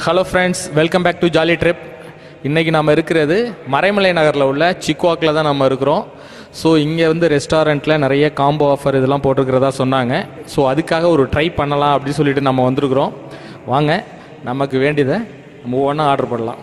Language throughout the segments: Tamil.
Hello friends welcome back to jolly trip இன்றைக்கி நம்ம இருக்கிறது மறைமலை நகரில் உள்ள சிக்வாக்கில் தான் நம்ம இருக்கிறோம் ஸோ இங்கே வந்து ரெஸ்டாரண்ட்டில் நிறைய காம்போ ஆஃபர் இதெல்லாம் போட்டிருக்கிறதா சொன்னாங்க ஸோ அதுக்காக ஒரு ட்ரை பண்ணலாம் அப்படின்னு சொல்லிட்டு நம்ம வந்திருக்கிறோம் வாங்க நமக்கு வேண்டியதை நம்ம ஒவ்வொன்றா ஆர்டர் பண்ணலாம்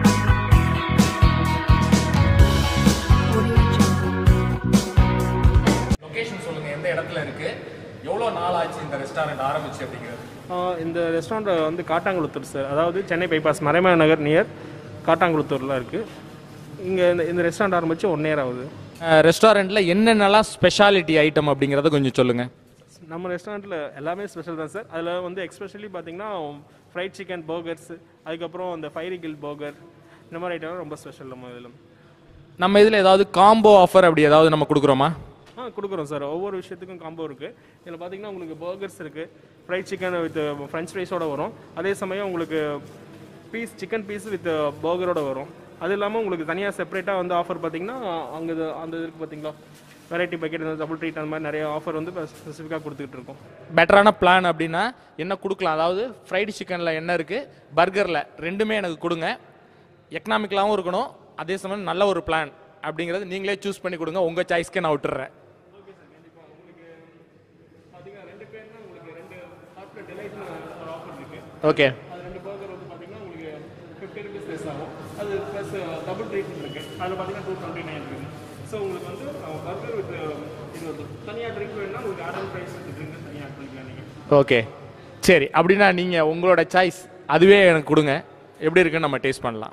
லொகேஷன் சொல்லுங்கள் எந்த இடத்துல இருக்குது எவ்வளோ நாள் ஆச்சு இந்த ரெஸ்டாரண்ட் ஆரம்பிச்சு அப்படிங்கிறது ஆஹ் இந்த ரெஸ்டாரண்ட் வந்து காட்டாங்குளத்தூர் சார் அதாவது சென்னை பைபாஸ் மறைமலை நகர் நியர் காட்டாங்குளத்தூரில் இருக்குது இங்கே இந்த இந்த ரெஸ்டாரண்ட் ஆரம்பித்து ஒன் இயர் ஆகுது ரெஸ்டாரண்ட்டில் என்னென்னலாம் ஸ்பெஷாலிட்டி ஐட்டம் அப்படிங்கிறத கொஞ்சம் சொல்லுங்கள் நம்ம ரெஸ்டாரண்ட்டில் எல்லாமே ஸ்பெஷல் தான் சார் அதில் வந்து எக்ஸ்பெஷலி பார்த்தீங்கன்னா ஃப்ரைட் சிக்கன் பர்கர்ஸ் அதுக்கப்புறம் இந்த ஃபைரி கில் பர்கர் இந்த மாதிரி ஐட்டம்லாம் ரொம்ப ஸ்பெஷல் நம்ம இதில் நம்ம இதில் ஏதாவது காம்போ ஆஃபர் அப்படி ஏதாவது நம்ம கொடுக்குறோமா ஆ கொடுக்குறோம் சார் ஒவ்வொரு விஷயத்துக்கும் காம்போ இருக்குது இதில் பார்த்தீங்கன்னா உங்களுக்கு பர்கர்ஸ் இருக்குது ஃப்ரைட் சிக்கன் வித் ஃப்ரெஞ்ச் ஃப்ரைஸோட வரும் அதே சமயம் உங்களுக்கு பீஸ் சிக்கன் பீஸ் வித் பர்கரோட வரும் அது இல்லாமல் உங்களுக்கு தனியாக செப்பரேட்டாக வந்து ஆஃபர் பார்த்தீங்கன்னா அங்கே இது அந்த இதுக்கு பார்த்தீங்களா வெரைட்டி பக்கெட் இந்த டபுள் ட்ரீட் அந்த மாதிரி நிறைய ஆஃபர் வந்து ஸ்பெசிஃபிக்காக கொடுத்துக்கிட்டு இருக்கோம் பெட்டரான பிளான் அப்படின்னா என்ன கொடுக்கலாம் அதாவது ஃப்ரைடு சிக்கனில் என்ன இருக்குது பர்கரில் ரெண்டுமே எனக்கு கொடுங்க எக்கனாமிக்கலாகவும் இருக்கணும் அதே சமயம் நல்ல ஒரு பிளான் அப்படிங்கிறது நீங்களே சூஸ் பண்ணி கொடுங்க உங்கள் சாய்ஸ்க்கே நான் விட்டுறேன் பார்த்தீங்கன்னா ரெண்டு பேர்னா உங்களுக்கு ரெண்டு ஹாட்ல டிலைட்னு ஒரு ஆஃபர் இருக்குது ஓகே அது ரெண்டு பர்கர் வந்து பார்த்தீங்கன்னா உங்களுக்கு ஃபிஃப்டி ருபீஸ் லெஸ் ஆகும் அது ப்ளஸ் டபுள் ட்ரீட்மெண்ட் இருக்குது அதில் பார்த்தீங்கன்னா டூ டுவெண்ட்டி நைன் இருக்குது ஸோ உங்களுக்கு வந்து பர்கர் வித் இது வந்து தனியாக ட்ரிங்க் வேணும்னா உங்களுக்கு add and price with drink தனியாக ஆட் பண்ணிக்கலாம் நீங்கள் ஓகே சரி அப்படின்னா நீங்கள் உங்களோட சாய்ஸ் அதுவே எனக்கு கொடுங்க எப்படி இருக்குன்னு நம்ம டேஸ்ட் பண்ணலாம்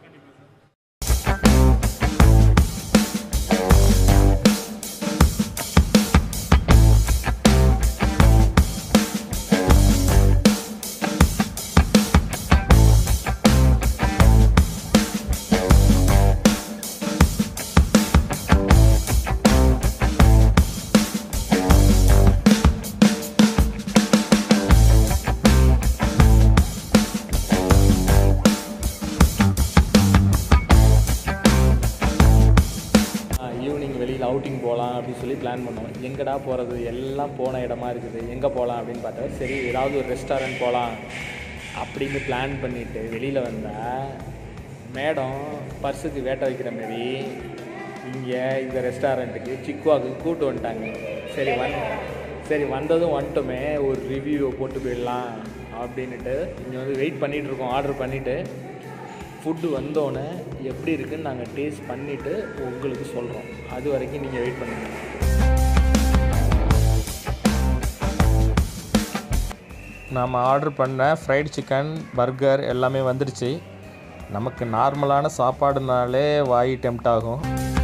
ஈவினிங் வெளியில் அவுட்டிங் போகலாம் அப்படின்னு சொல்லி பிளான் பண்ணோம் எங்கடா போகிறது எல்லாம் போன இடமா இருக்குது எங்கே போகலாம் அப்படின்னு பார்த்தா சரி ஏதாவது ஒரு ரெஸ்டாரண்ட் போகலாம் அப்படின்னு பிளான் பண்ணிட்டு வெளியில் வந்தால் மேடம் பர்ஸுக்கு வேட்டை வைக்கிற மாதிரி இங்கே இந்த ரெஸ்டாரண்ட்டுக்கு சிக்குவாக்கு கூட்டு வந்துட்டாங்க சரி வந் சரி வந்ததும் வந்துட்டோமே ஒரு ரிவ்யூவை போட்டு போயிடலாம் அப்படின்னுட்டு இங்கே வந்து வெயிட் பண்ணிகிட்டு இருக்கோம் ஆர்டர் பண்ணிவிட்டு ஃபுட்டு வந்தோடனே எப்படி இருக்குன்னு நாங்கள் டேஸ்ட் பண்ணிவிட்டு உங்களுக்கு சொல்கிறோம் அது வரைக்கும் நீங்கள் வெயிட் பண்ணுங்கள் நாம் ஆர்டர் பண்ண ஃப்ரைட் சிக்கன் பர்கர் எல்லாமே வந்துடுச்சு நமக்கு நார்மலான சாப்பாடுனாலே வாய் டெம்ட் ஆகும்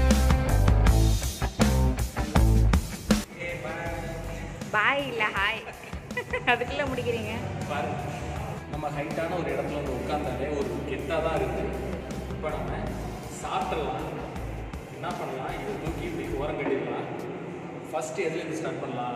பாய் இல்லை ஹாய் அதுக்குள்ளே முடிக்கிறீங்க நம்ம ஹைட்டான ஒரு இடத்துல வந்து உட்காந்தாலே ஒரு கெத்தாக தான் இருக்குது இப்போ நம்ம சாப்பிட்றலாம் என்ன பண்ணலாம் இதை தூக்கி இப்படி ஓரம் கட்டிடலாம் ஃபஸ்ட்டு எதுலேருந்து ஸ்டார்ட் பண்ணலாம்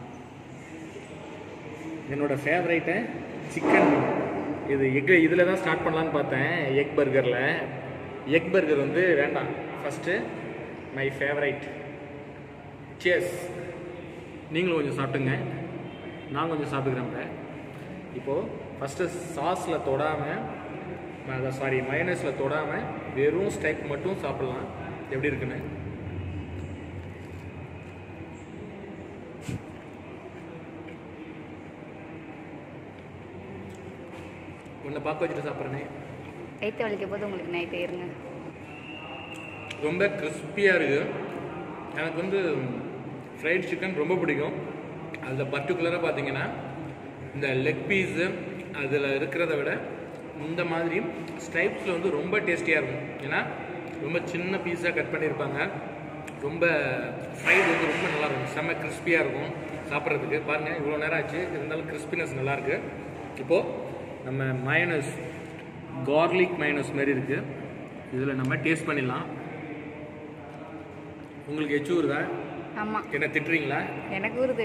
என்னோட ஃபேவரைட்டு சிக்கன் இது எக் இதில் தான் ஸ்டார்ட் பண்ணலான்னு பார்த்தேன் எக் பர்கரில் எக் பர்கர் வந்து வேண்டாம் ஃபஸ்ட்டு மை ஃபேவரைட் சேஸ் நீங்களும் கொஞ்சம் சாப்பிட்டுங்க நான் கொஞ்சம் சாப்பிட்டுக்கிறேன் இப்போது ஃபஸ்ட்டு சாஸில் தொடாமல் சாரி மயனஸில் தொடாமல் வெறும் ஸ்டெக் மட்டும் சாப்பிட்லாம் எப்படி இருக்குன்னு உன்னை பார்க்க வச்சுட்டு சாப்பிட்றேனே வயிற்று வலிக்க போது உங்களுக்கு நைட்டு இருங்க ரொம்ப கிறிஸ்பியாக இருக்குது எனக்கு வந்து ஃப்ரைட் சிக்கன் ரொம்ப பிடிக்கும் அதில் பர்டிகுலராக பார்த்தீங்கன்னா இந்த லெக் பீஸு அதில் இருக்கிறத விட இந்த மாதிரி ஸ்ட்ரைப்ஸில் வந்து ரொம்ப டேஸ்டியாக இருக்கும் ஏன்னா ரொம்ப சின்ன பீஸாக கட் பண்ணியிருப்பாங்க ரொம்ப ஃப்ரைடு வந்து ரொம்ப நல்லா இருக்கும் செம்ம கிறிஸ்பியாக இருக்கும் சாப்பிட்றதுக்கு பாருங்கள் இவ்வளோ நேரம் ஆச்சு இருந்தாலும் கிறிஸ்பினஸ் நல்லாயிருக்கு இப்போது நம்ம மயனஸ் கார்லிக் மயனஸ் மாதிரி இருக்குது இதில் நம்ம டேஸ்ட் பண்ணிடலாம் உங்களுக்கு எச்சு வருதா ஆமாம் என்ன திட்டுறீங்களா எனக்கு வருது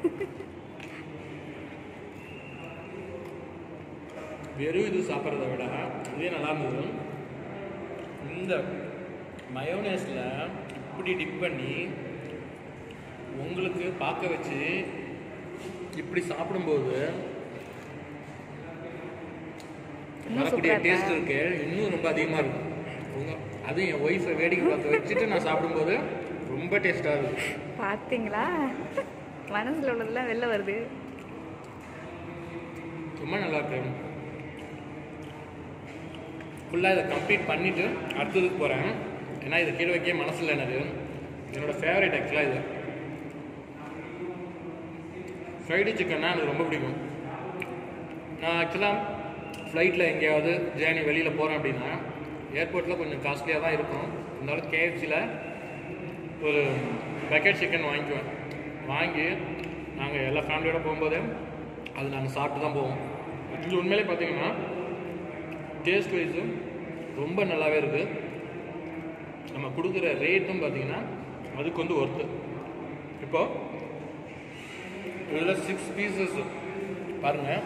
வெறும் இது சாப்பிட்றத விட இதே நல்லா இருந்தது இந்த மயோனேஸில் இப்படி டிப் பண்ணி உங்களுக்கு பார்க்க வச்சு இப்படி சாப்பிடும்போது இன்னும் வரக்கூடிய சூப்பரா டேஸ்ட் இருக்கா? இருக்கு இன்னும் ரொம்ப அதிகமாக இருக்கும் உங்க- அதுவும் என் ஒய்ஃபை வேடிக்கை பார்த்து வச்சுட்டு நான் சாப்பிடும்போது ரொம்ப டேஸ்ட்டாக இருக்கும் பார்த்தீங்களா மனசுல உள்ளதெல்லாம் வெளில வருது ரொம்ப நல்லா இருக்கு ஃபுல்லாக இதை கம்ப்ளீட் பண்ணிவிட்டு அடுத்ததுக்கு போகிறேன் ஏன்னா இதை கீழே வைக்க மனசில் எனக்கு என்னோடய ஃபேவரட் ஆக்சுவலாக இது ஃப்ரைடு சிக்கன்னா எனக்கு ரொம்ப பிடிக்கும் நான் ஆக்சுவலாக ஃப்ளைட்டில் எங்கேயாவது ஜேர்னி வெளியில் போகிறேன் அப்படின்னா ஏர்போர்ட்டில் கொஞ்சம் காஸ்ட்லியாக தான் இருக்கும் இருந்தாலும் கேஎஃப்சியில் ஒரு பக்கெட் சிக்கன் வாங்கிக்குவேன் வாங்கி நாங்கள் எல்லா ஃபேமிலியோட போகும்போது அது நாங்கள் சாப்பிட்டு தான் போவோம் இது உண்மையிலே பார்த்தீங்கன்னா டேஸ்ட் வைஸும் ரொம்ப நல்லாவே இருக்குது நம்ம கொடுக்குற ரேட்டும் பார்த்தீங்கன்னா அதுக்கு வந்து ஒர்த்து இப்போ இதில் சிக்ஸ் பீசஸ் பாருங்கள்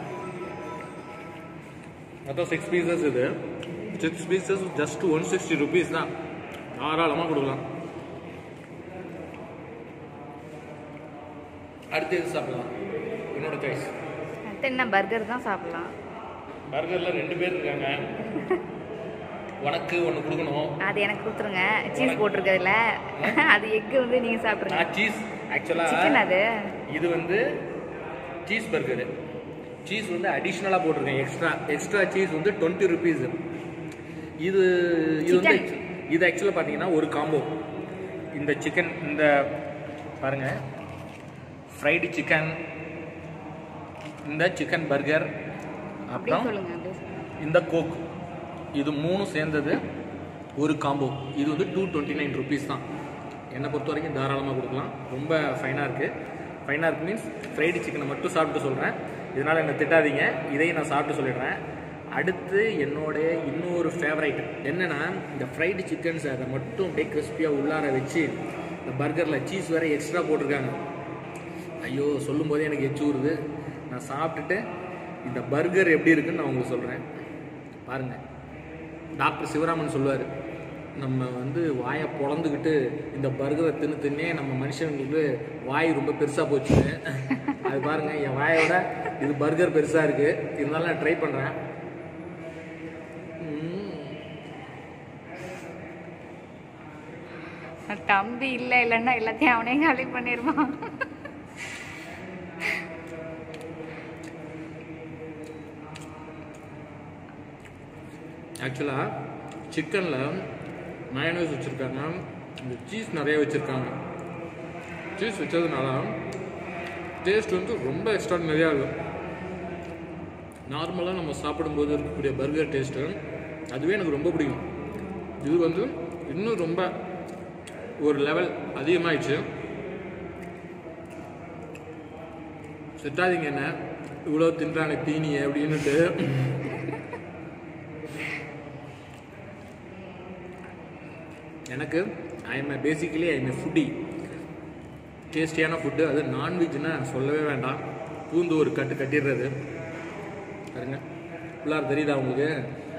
மொத்தம் சிக்ஸ் பீசஸ் இது six pieces just one sixty rupees தான் தாராளமாக கொடுக்கலாம் அடுத்து எது சாப்பிடலாம் என்னோட சாய்ஸ் அடுத்து என்ன பர்கர் தான் சாப்பிடலாம் பர்கரில் ரெண்டு பேர் இருக்காங்க உனக்கு ஒன்று கொடுக்கணும் அது எனக்கு கொடுத்துருங்க சீஸ் போட்டிருக்கிறதுல அது எக்கு வந்து நீங்கள் சாப்பிட்ருங்க நான் சீஸ் ஆக்சுவலாக சிக்கன் அது இது வந்து சீஸ் பர்கரு சீஸ் வந்து அடிஷ்னலாக போட்டிருக்கேன் எக்ஸ்ட்ரா எக்ஸ்ட்ரா சீஸ் வந்து டுவெண்ட்டி ருபீஸ் இது இது வந்து Chicken. இது ஆக்சுவலாக பார்த்தீங்கன்னா ஒரு காம்போ இந்த சிக்கன் இந்த பாருங்க ஃப்ரைடு சிக்கன் இந்த சிக்கன் பர்கர் அப்படியே அப்புறம் சொல்லுங்க அப்படியே சொல்லுங்க. இந்த கோக் இது மூணு சேர்ந்தது ஒரு காம்போ இது வந்து டூ டுவெண்ட்டி நைன் ருபீஸ் தான் என்னை பொறுத்த வரைக்கும் தாராளமாக கொடுக்கலாம் ரொம்ப ஃபைனாக இருக்குது ஃபைனாக இருக்கு மீன்ஸ் ஃப்ரைடு சிக்கனை மட்டும் சாப்பிட்டு சொல்கிறேன் இதனால் என்னை திட்டாதீங்க இதையும் நான் சாப்பிட்டு சொல்லிடுறேன் அடுத்து என்னோடைய இன்னொரு ஃபேவரைட் என்னென்னா இந்த ஃப்ரைடு சிக்கன்ஸ் அதை மட்டும் அப்படியே கிறிஸ்பியாக உள்ளார வச்சு இந்த பர்கரில் சீஸ் வேறு எக்ஸ்ட்ரா போட்டிருக்காங்க ஐயோ சொல்லும் போதே எனக்கு எச்சு ஊறுது நான் சாப்பிட்டுட்டு இந்த பர்கர் எப்படி இருக்குன்னு நான் உங்களுக்கு சொல்கிறேன் பாருங்கள் டாக்டர் சிவராமன் சொல்லுவார் நம்ம வந்து வாயை பொழந்துக்கிட்டு இந்த பர்கரை தின்னு தின்னே நம்ம மனுஷங்களுக்கு வாய் ரொம்ப பெருசாக போச்சு அது பாருங்க என் வாயோட இது பர்கர் பெருசாக இருக்குது இருந்தாலும் நான் ட்ரை பண்ணுறேன் தம்பி இல்லை இல்லைன்னா எல்லாத்தையும் அவனே காலி பண்ணிடுவான் ஆக்சுவலாக சிக்கனில் மயனோஸ் வச்சுருக்காங்க இந்த சீஸ் நிறைய வச்சுருக்காங்க சீஸ் வச்சதுனால டேஸ்ட் வந்து ரொம்ப எக்ஸ்ட்ராடினரியாக இருக்கும் நார்மலாக நம்ம சாப்பிடும்போது இருக்கக்கூடிய பர்கர் டேஸ்ட்டு அதுவே எனக்கு ரொம்ப பிடிக்கும் இது வந்து இன்னும் ரொம்ப ஒரு லெவல் அதிகமாகிடுச்சு திட்டாதீங்க என்ன இவ்வளோ தின்றாங்க தீனியை அப்படின்னுட்டு எனக்கு I am basically I am foodie டேஸ்டியான ஃபுட்டு அது நான்வெஜ்னா சொல்லவே வேண்டாம் பூந்து ஒரு கட்டு கட்டிடுறது பாருங்க ஃபுல்லாக தெரியுதா உங்களுக்கு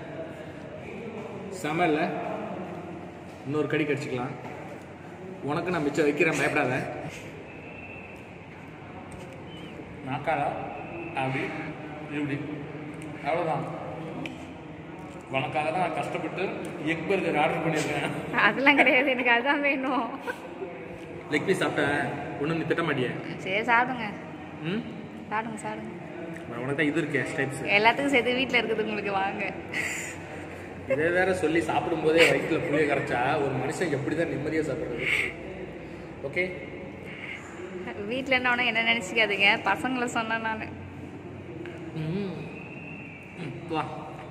செமல்ல இன்னொரு கடி கடிச்சிக்கலாம் உனக்கு நான் மிச்சம் வைக்கிறேன் பயப்படாத நாக்காடா அப்படி இப்படி அவ்வளோதான் உனக்காக தான் நான் கஷ்டப்பட்டு எக் பர்கர் ஆர்டர் பண்ணியிருக்கேன் அதெல்லாம் கிடையாது எனக்கு அதுதான் வேணும் லெக் பீஸ் சாப்பிட்டேன் ஒன்றும் நீ திட்ட மாட்டியே சரி சாப்பிடுங்க ம் சாப்பிடுங்க சாப்பிடுங்க உனக்கு தான் இது இருக்கே ஸ்டெப்ஸ் எல்லாத்துக்கும் சேர்த்து வீட்டில் இருக்குது உங்களுக்கு வாங்க இதே வேற சொல்லி சாப்பிடும்போதே வயிற்றுல புளிய கரைச்சா ஒரு மனுஷன் எப்படி தான் நிம்மதியாக சாப்பிட்றது ஓகே வீட்டில் என்ன வேணா என்ன நினச்சிக்காதீங்க பசங்களை சொன்னேன் நான் ம் ம், வா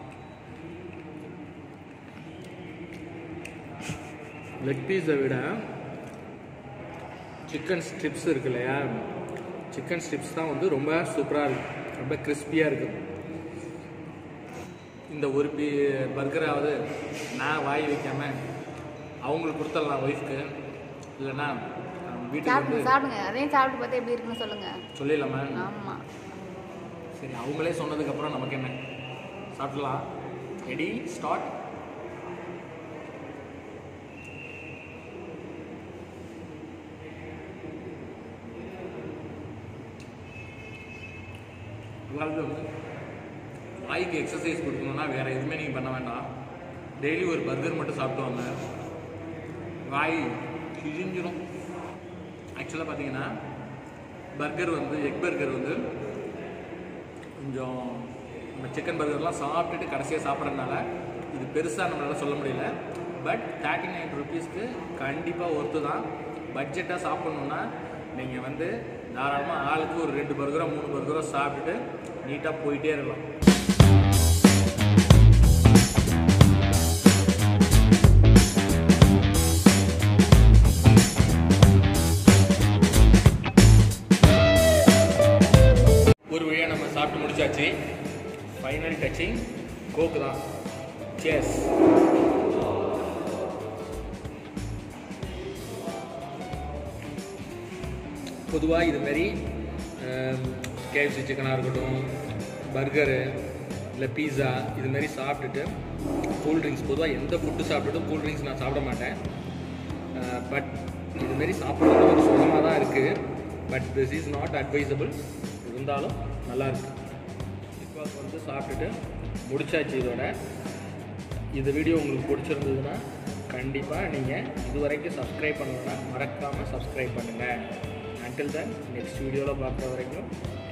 லெக் பீஸை விட சிக்கன் ஸ்ட்ரிப்ஸ் இருக்கு இல்லையா சிக்கன் ஸ்ட்ரிப்ஸ் தான் வந்து ரொம்ப சூப்பராக இருக்கு ரொம்ப கிறிஸ்பியாக இருக்கு இந்த ஒரு பீ பர்கராவது நான் வாய் வைக்காம அவங்களுக்கு கொடுத்துடலாம் ஒய்ஃப்க்கு இல்லைன்னா வீட்டுக்கு சாப்பிடுங்க வந்து சாப்பிடுங்க அதையும் சாப்பிட்டு பார்த்தா எப்படி இருக்குன்னு சொல்லுங்க சொல்லிடலாமா ஆமாம் சரி அவங்களே சொன்னதுக்கப்புறம் நமக்கு என்ன சாப்பிடலாம் ரெடி ஸ்டார்ட் அதாவது வந்து வாய்க்கு எக்ஸசைஸ் கொடுக்கணும்னா வேறு எதுவுமே நீங்கள் பண்ண வேண்டாம் டெய்லி ஒரு பர்கர் மட்டும் சாப்பிட்டு வாங்க வாய் கிழிஞ்சிரும் ஆக்சுவலாக பார்த்தீங்கன்னா பர்கர் வந்து எக் பர்கர் வந்து கொஞ்சம் நம்ம சிக்கன் பர்கர்லாம் சாப்பிட்டுட்டு கடைசியாக சாப்பிட்றதுனால இது பெருசாக நம்மளால சொல்ல முடியல பட் தேர்ட்டி நைன் ருபீஸ்க்கு கண்டிப்பாக ஒர்த்து தான் பட்ஜெட்டாக சாப்பிட்ணுன்னா நீங்கள் வந்து தாராளமாக ஆளுக்கு ஒரு ரெண்டு பர்கரோ மூணு பர்கரோ சாப்பிட்டுட்டு நீட்டாக போயிட்டே இருக்கலாம் ஒரு வழியாக நம்ம சாப்பிட்டு முடிச்சாச்சு ஃபைனல் டச்சிங் கோக்கு தான் சேஸ் பொதுவாக இதுமாரி கேஎஃப்சி சிக்கனாக இருக்கட்டும் பர்கரு இல்லை பீஸா இதுமாரி சாப்பிட்டுட்டு கூல்ட்ரிங்க்ஸ் பொதுவாக எந்த ஃபுட்டு சாப்பிட்டுட்டும் கூல்ட்ரிங்க்ஸ் நான் சாப்பிட மாட்டேன் பட் இதுமாரி சாப்பிட்றது ஒரு சுகமாக தான் இருக்குது but this is not advisable இருந்தாலும் நல்லா இருக்கு இப்போ வந்து சாப்பிட்டுட்டு முடிச்சாச்சு இதோட இந்த வீடியோ உங்களுக்கு பிடிச்சிருந்ததுன்னா கண்டிப்பாக நீங்கள் இது வரைக்கும் சப்ஸ்கிரைப் பண்ணணும்னா மறக்காமல் சப்ஸ்கிரைப் பண்ணுங்கள் அன்டில் தென் நெக்ஸ்ட் வீடியோவில் பார்க்குற வரைக்கும்